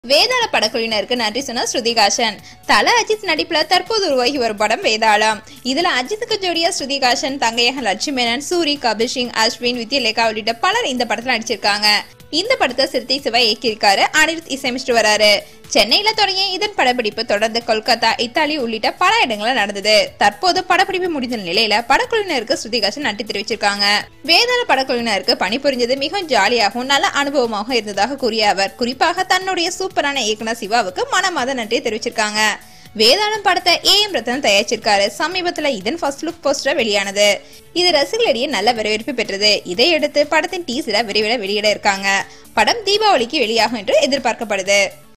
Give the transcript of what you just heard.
வேதாள படக்குழுவினருக்கு நன்றி சொன்ன ஸ்ருதிகாசன் தல அஜித் நடிப்புல தற்போது உருவாகி வரும் படம் வேதாளம் இதுல அஜித்துக்கு ஜோடியா ஸ்ருதிகாசன் தங்கையகன் லட்சுமணன் சூரி கபில் சிங் அஸ்வின் வித்யலேகா உள்ளிட்ட பலர் இந்த படத்துல நடிச்சிருக்காங்க இந்த படத்தை சிறுத்தை சிவா இயக்கியிருக்காரு அனிருத் இசையமைச்சிட்டு வராரு சென்னையில தொடங்கிய இதன் படப்பிடிப்பு தொடர்ந்து கொல்கத்தா இத்தாலி உள்ளிட்ட பல இடங்கள்ல நடந்தது தற்போது படப்பிடிப்பு முடிந்த நிலையில படக்குழுவினருக்கு ஸ்ருதிகாசன் நன்றி தெரிவிச்சிருக்காங்க வேதாள படக்குழுவினருக்கு பணிபுரிஞ்சது மிகவும் ஜாலியாகவும் நல்ல அனுபவமாகவும் இருந்ததாக கூறிய அவர் குறிப்பாக தன்னுடைய சூப்பரான இயக்குனர் சிவாவுக்கு மனமாத நன்றியை தெரிவிச்சிருக்காங்க வேதாளம் படத்தை ஏ எம் ரத்தன் தயாரிச்சிருக்காரு சமீபத்துல இதன் ஃபர்ஸ்ட் லுக் போஸ்டர் வெளியானது இது ரசிகர்களிடையே நல்ல வரவேற்பு பெற்றது இதையடுத்து படத்தின் டீசரை விரைவில் வெளியிட இருக்காங்க படம் தீபாவளிக்கு வெளியாகும் என்று எதிர்பார்க்கப்படுது